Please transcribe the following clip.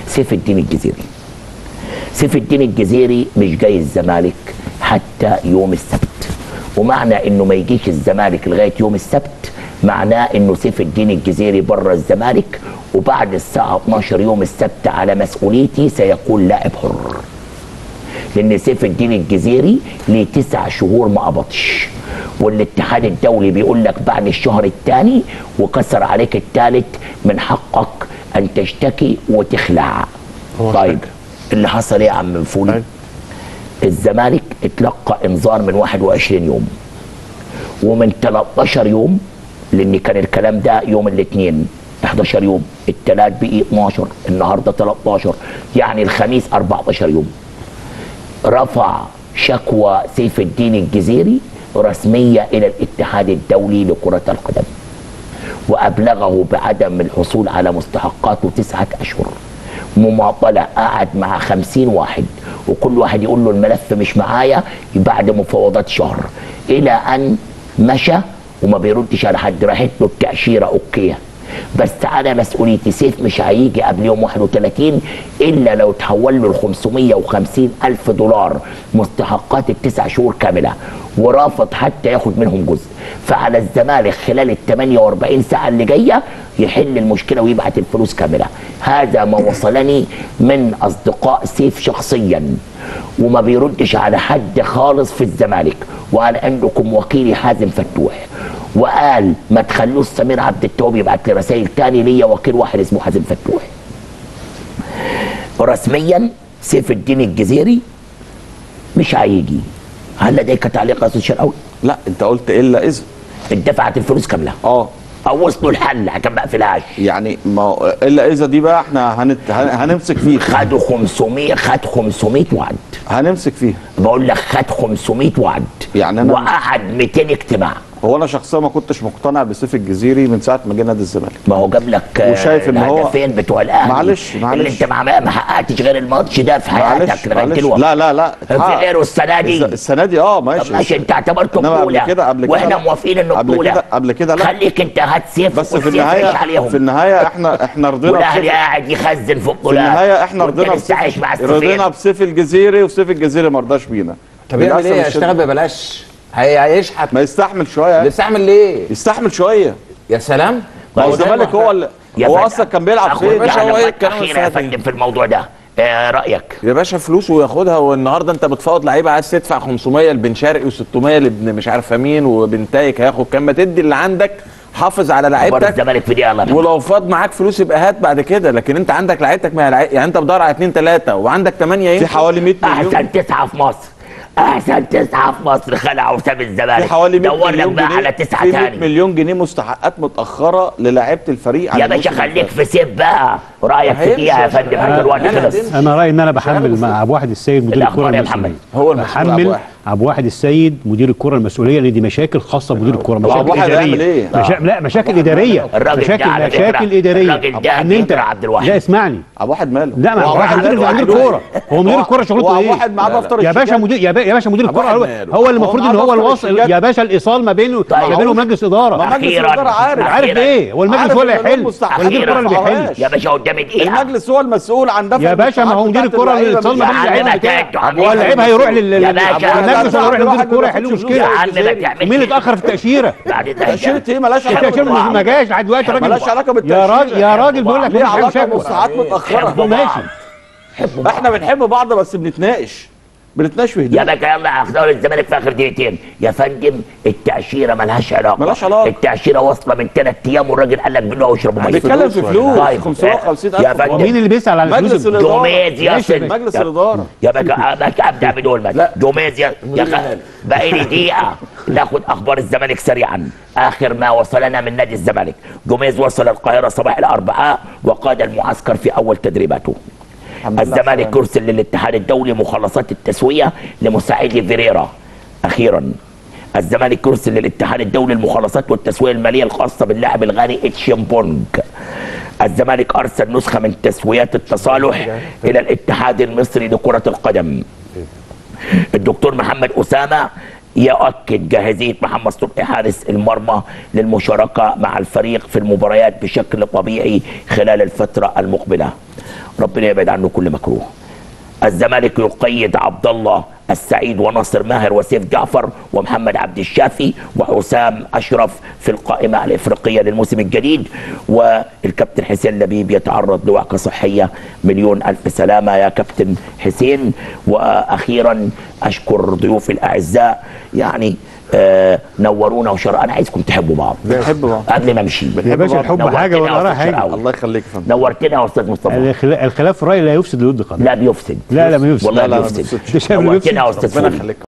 سيف الدين الجزيري سيف الدين الجزيري مش جاي الزمالك حتى يوم السبت ومعنى انه ما يجيش الزمالك لغايه يوم السبت معناه انه سيف الدين الجزيري بره الزمالك وبعد الساعه 12 يوم السبت على مسؤوليتي سيكون لاعب حر لان سيف الدين الجزيري ليه تسع شهور ما قبضش والاتحاد الدولي بيقول لك بعد الشهر الثاني وكسر عليك الثالث من حقك ان تشتكي وتخلع هو طيب اشتكى. اللي حصل ايه يا عم فولي طيب. الزمالك اتلقى انذار من 21 يوم ومن 13 يوم لان كان الكلام ده يوم الاثنين 11 يوم الثلاث بقي 12 النهارده 13 يعني الخميس 14 يوم رفع شكوى سيف الدين الجزيري رسميه الى الاتحاد الدولي لكره القدم وابلغه بعدم الحصول على مستحقاته تسعه اشهر مماطله قعد مع خمسين واحد وكل واحد يقول له الملف مش معايا بعد مفاوضات شهر الى ان مشى وما بيردش على حد راحت له التاشيره اوكي بس على مسؤوليتي سيف مش هيجي قبل يوم 31 الا لو تحول له ال 550 الف دولار مستحقات التسع شهور كامله ورافض حتى ياخد منهم جزء فعلى الزمالك خلال ال 48 ساعه اللي جايه يحل المشكله ويبعت الفلوس كامله هذا ما وصلني من اصدقاء سيف شخصيا وما بيردش على حد خالص في الزمالك وانا عندكم وكيلي حازم فتوح وقال ما تخلوش سمير عبد التواب يبعت لي رسائل تاني ليا وكيل واحد اسمه حازم فتوح رسميا سيف الدين الجزيري مش هيجي هل لديك تعليق يا استاذ شرقاوي؟ لا انت قلت الا اذا اتدفعت الفلوس كامله اه او وصلوا الحل عشان ما اقفلهاش يعني ما هو الا اذا دي بقى احنا هنت... هن- هنمسك فيه خدوا 500 خد 500 وعد هنمسك فيه بقول لك خد 500 وعد يعني أنا- وقعد 200 اجتماع هو انا شخصيا ما كنتش مقتنع بسيف الجزيري من ساعه ما جه نادي الزمالك ما هو جاب لك آه، وشايف إن هو- الهدفين بتوع الاهلي معلش- اللي معلش. انت ما ما حققتش غير الماتش ده في معلش حياتك لغايه معلش دلوقتي لا لا لا في اتحقق. غيره السنه دي الس- السنه دي اه طب ماشي ماشي انت اعتبرته إنما بطوله قبل كده قبل كده واحنا لا. موافقين انه قبل بطوله كده قبل كده لا خليك انت هات سيف بس في والسيف يعيش النهايه عليهم في النهايه احنا احنا رضينا والاهلي بسيف قاعد يخزن في في بطولات النهايه احنا وانت رضينا لسه عايش بسيف مع رضينا السفير بسيف الجزيري وسيف الجزيري ما رضاش بينا طب يعمل للأسف ايه الشديد. يشتغل ببلاش هي- هيشحت ما يستحمل شويه بتستعمل ليه يستحمل شويه يا سلام ما هو طيب. الزمالك هو اللي يا هو فندم، اصلا كان بيلعب أخد فين باشا، هو ايه معلومات الكلام أخيرة يا الفاضي؟ فندم في الموضوع ده آه رايك يا باشا فلوس وياخدها والنهارده انت بتفاوض لعيبه عايز تدفع 500 لبن شرقي و600 لابن مش عارفه مين وبن تايك هياخد كام ما تدي اللي عندك حافظ على اخبار لعيبتك الزمالك في دي الله يرحمه. ولو فاض معاك فلوس يبقى هات بعد كده لكن انت عندك لعيبتك ما هي لعيب يعني انت بدور على 2 3 وعندك 8 في يمشي حوالي 100 مليون احسن تسعه في مصر احسن تسعه في مصر خلع وساب الزمالك في حوالي 100 دور لك مليون بقى جنيه على تسعه في 100 تاني مليون جنيه مستحقات متاخره للاعيبه الفريق على يا باشا الموسم اللي خليك فات. في سيف بقى رايك في هيمشي دي يا يا فندم باشا. عشان الوقت أنا خلص هتمشي. انا رايي ان انا بحمل مع ابو واحد السيد مدير الأخبار الكره يا المسؤوليه محمد. هو المسؤول أبو بحمل واحد. ابو واحد السيد مدير الكره المسؤوليه لان دي مشاكل خاصه بمدير الكره مشاكل أبو واحد هيعمل اداريه إيه؟ مشا... لا مشاكل اداريه الراجل ده مشاكل على فكرة، مشاكل اداريه الراجل ده ان انت بيكره عبد الواحد. لا اسمعني ابو واحد ماله لا ما هو هو واحد ماله؟ مدير مدير الكوره هو مدير الكوره شغلته هو ايه؟ واحد معاه دفتر يا باشا الشيكات. مدير يا با- يا باشا مدير أبو الكوره واحد هو, ماله؟ هو اللي هو المفروض معاه ان هو دفتر الوصل الشيكات. يا باشا الايصال ما بينه طيب. ما بينه ومجلس اداره ما مجلس أخيراً. الاداره عارف عارف ايه هو المجلس عارف هو اللي إن له هيحل مستحقات ولا مدير الكوره اللي ما بيحل دفعوهاش. يا باشا قدامي دقيقه المجلس هو المسؤول عن دفع يا باشا ما هو المستحقات مدير بتاعت الكرة اللعيبة الاتصال مش ما بين عارف. اللعيبة علمك بتاعه. انتوا علمك. هو اللعيب هيروح لل يا لل- باشا، المجلس ولا يروح لمدير الكوره يحلوا يا مشكله عم ما تعملش مين اللي اتاخر في التاشيره؟ بعد تأشيرة ايه مالهاش علاقه التاشيره مش بالبعض. ما جاش لحد دلوقتي الراجل مالهاش علاقه يا بالتأشيرة راجل يا راجل بقول لك ليه مفيش علاقه شكوى بمستحقات متاخره حبوا ماشي حبوا بعض. احنا بنحب بعض بس بنتناقش بنتناقش في يا هدوء باشا يلا اخدوا الزمالك في اخر دقيقتين يا فندم التاشيره ملهاش علاقه ملهاش علاقة. التاشيره واصله من ثلاث ايام والراجل قال لك بنوع واشربوا ميه بنتكلم في فلوس طيب. 550 يا الف فندم. ومين اللي بيسال على مجلس الفلوس الاداره جوميز يا ماشي، سيدي. مجلس يا- الاداره يا باشا باشا ابدا بدون ما لا. جوميز يا يا خ- باقي لي دقيقه ناخد اخبار الزمالك سريعا اخر ما وصلنا من نادي الزمالك جوميز وصل القاهره صباح الاربعاء وقاد المعسكر في اول تدريباته الحمد لله الزمالك سلام. يرسل للاتحاد الدولي مخلصات التسويه لمساعدي فيريرا اخيرا الزمالك يرسل للاتحاد الدولي المخلصات والتسويه الماليه الخاصه باللاعب الغاني اتشيمبونج الزمالك ارسل نسخه من تسويات التصالح الى الاتحاد المصري لكره القدم الدكتور محمد اسامه يؤكد جاهزيه محمد صبحي حارس المرمى للمشاركه مع الفريق في المباريات بشكل طبيعي خلال الفتره المقبله ربنا يبعد عنه كل مكروه الزمالك يقيد عبد الله السعيد وناصر ماهر وسيف جعفر ومحمد عبد الشافي وحسام اشرف في القائمه الافريقيه للموسم الجديد والكابتن حسين لبيب يتعرض لوعكه صحيه مليون الف سلامه يا كابتن حسين واخيرا اشكر ضيوفي الاعزاء يعني آه نورونا وشر انا عايزكم تحبوا بعض بنحب بعض قبل ما امشي يا باشا الحب حاجه نورتنا ولا يا وراها أستاذ حاجه شرقاوي. الله يخليك يا فندم نورتنا يا استاذ مصطفى الخلا- الخلاف الراي لا يفسد الود قضيه لا بيفسد لا لا ما يفسد والله لا، لا، ما بيفسد بيفسدش. ده شايف اللي نورتنا يا بيفسد؟ استاذ ربنا فوزي. يخليك